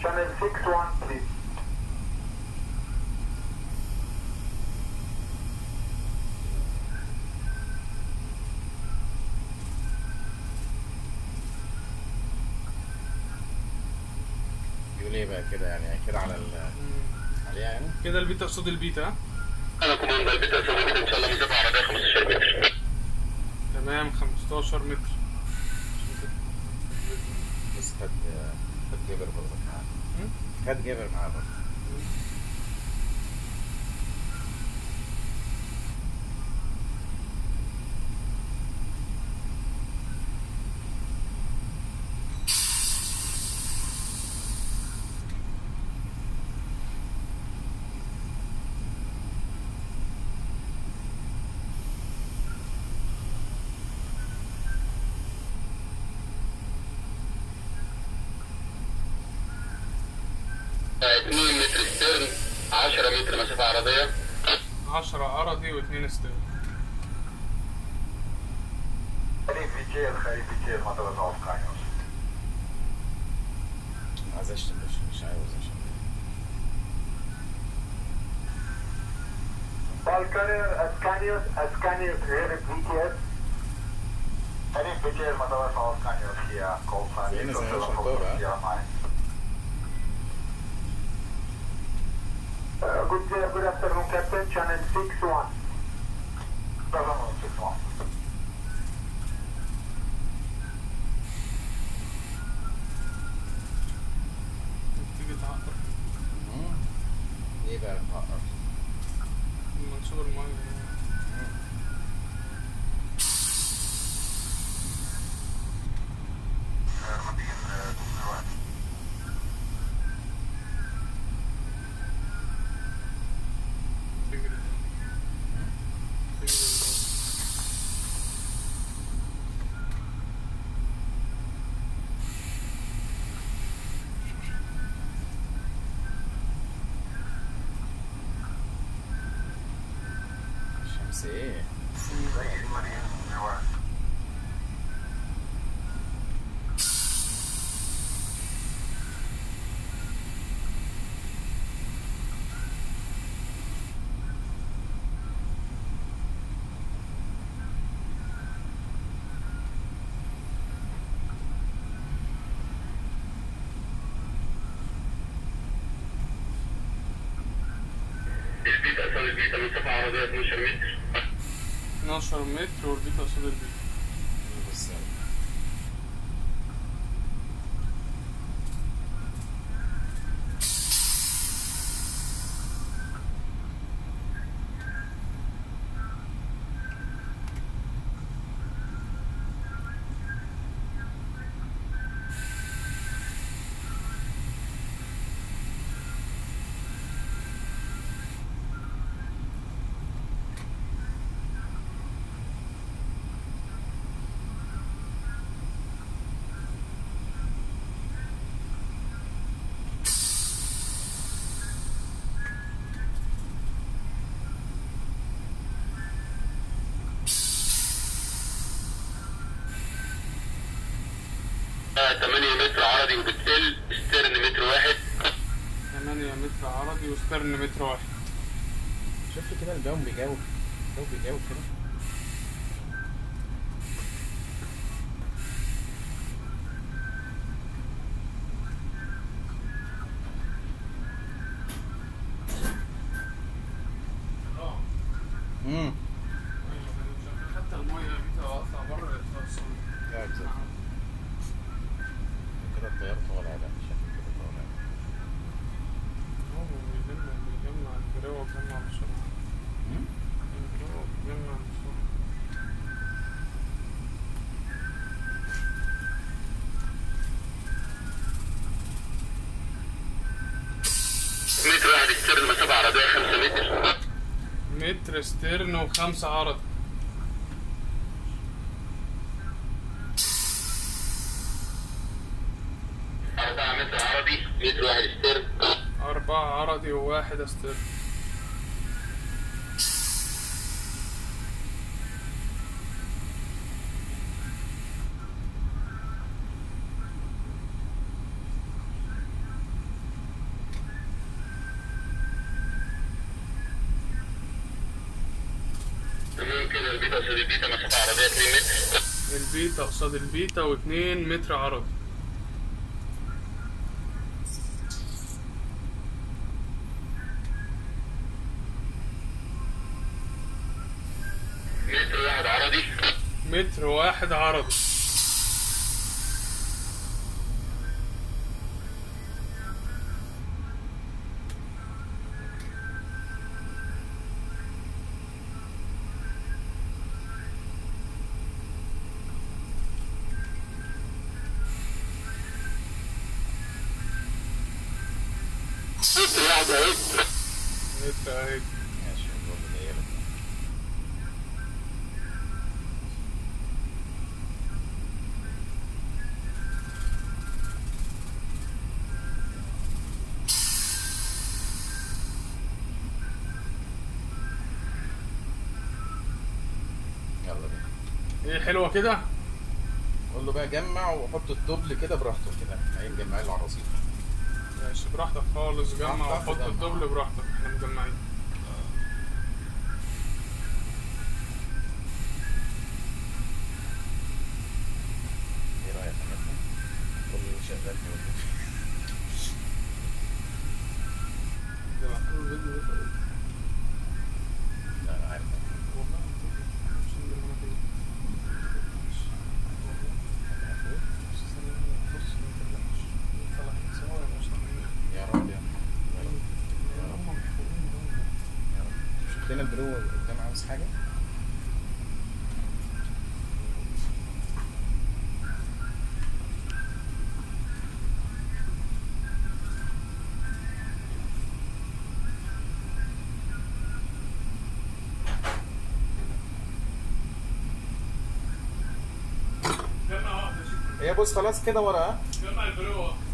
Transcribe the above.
channel 61 please. يقول ايه بقى كده يعني كده على ال عليها يعني كده البيتا قصاد البيتا ها؟ انا كوماندر البيت اسوي كده ان شاء الله مسافه عربيه 15 متر تمام 15 متر بس خد خد جبر برضه معاه خد جبر معاه برضه آه، 2 متر ستيرن 10 متر مسافه عربيه 10 ارضي و2 ستير خليك في جيل خليك في جيل ما تبغى تقف كاينوس. ما عايز اشتم مش مش عاوز اشتم Balkarrier, Ascanius, Ascanius, here VTS. خليك في جيل ما تبغى تقف كاينوس here. Call sign. Viene, Echo señor Sierra Fox, Santoro, Sierra Mike. Uh, good, uh, good afternoon, Captain. Channel 61. Channel 61. تيجي تعقر مم. ايه بقى الحقر منسوب الميه تجري تجري الشمس ايه البيت اسوي البيت مسافه عربيه 12 متر 12 متر والبيتا قصاد البيتا بص آه، 8 متر عرضي وبتقل ستيرن متر واحد 8 متر عرضي وسترن متر واحد شوف لي كده الجو بيجاوب الجو بيجاوب كده امم حتى الميه بيتا واقفه بره يتوصل قاعد زي كده الطيار طالع بقى شكله كده طالع هو بيجمع بيجمع الجراوة بيجمع بسرعة مم؟ الجراوة بيجمع بسرعة متر واحد ستيرن مسافه عربيه 5 متر متر ستيرن وخمسة عرض أربعة متر عربي متر واحد ستيرن أربعة عرضي وواحد ستيرن البيتا قصاد البيتا مسافة عربية 2 متر البيتا قصاد البيتا واتنين متر عرضي متر واحد عرضي متر واحد عرضي متر واحد اهي متر اهي ماشي الجو جاي لك يلا بينا ايه حلوة كده قول له بقى جمع وحط الدبل كده براحته كده هي مجمعين العراصير ماشي براحتك خالص جمع براحتك وحط وجمع. الدبل براحتك احنا مجمعين ايه رايك يا حماتنا؟ كله شغال في وجهه. ده معقول الفيديو ده طيب. لا انا عارف والله عشان ده أنا كده. بس استنى، بص، ما تقلقش. طلع سوا ولا مش طالعين؟ يا رب يا رب يا رب هم محفوظين دول. يا رب شوف لنا البرو قدام عاوز حاجه جمع واحدة شوف. هي بص خلاص كده ورا ها جمع البلوة